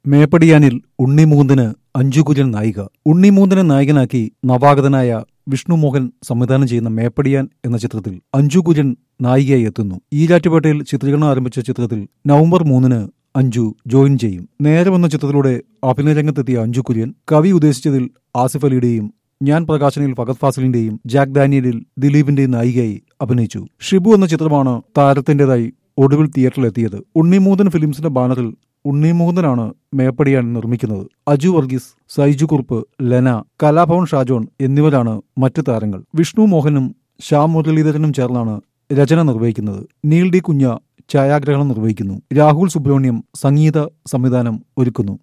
മേപ്പടിയാനിൽ ഉണ്ണിമൂന്തന് അഞ്ചുകുര്യൻ നായിക ഉണ്ണിമൂന്തനെ നായകനാക്കി നവാഗതനായ വിഷ്ണു മോഹൻ സംവിധാനം ചെയ്യുന്ന മേപ്പടിയാൻ എന്ന ചിത്രത്തിൽ അഞ്ചു കുര്യൻ നായികയായി എത്തുന്നു ഈരാറ്റുപേട്ടയിൽ ചിത്രീകരണം ആരംഭിച്ച ചിത്രത്തിൽ നവംബർ മൂന്നിന് അഞ്ജു ജോയിൻ ചെയ്യും നേരം എന്ന ചിത്രത്തിലൂടെ അഭിനയരംഗത്തെത്തിയ അഞ്ജു കുര്യൻ കവി ഉദ്ദേശിച്ചതിൽ ആസിഫ് അലിയുടെയും ഞാൻ പ്രകാശനിൽ ഫഗത് ഫാസിലിന്റെയും ജാക്ക് ഡാനിയലിൽ ദിലീപിന്റെയും നായികയായി അഭിനയിച്ചു ഷിബു എന്ന ചിത്രമാണ് താരത്തിന്റേതായി ഒടുവിൽ തിയേറ്ററിലെത്തിയത് ഉണ്ണിമൂതൻ ഫിലിംസിന്റെ ബാനറിൽ ഉണ്ണിമൂതനാണ് മേപ്പടിയാൻ നിർമ്മിക്കുന്നത് അജു വർഗീസ് സൈജു കുറുപ്പ് ലെന കലാഭവൻ ഷാജോൺ എന്നിവരാണ് മറ്റ് താരങ്ങൾ വിഷ്ണു മോഹനും ശ്യാം മുരളീധരനും ചേർന്നാണ് രചന നിർവഹിക്കുന്നത് നീൽ ഡി കുഞ്ഞ ഛായാഗ്രഹണം നിർവഹിക്കുന്നു രാഹുൽ സുബ്രഹ്മണ്യം സംഗീത സംവിധാനം ഒരുക്കുന്നു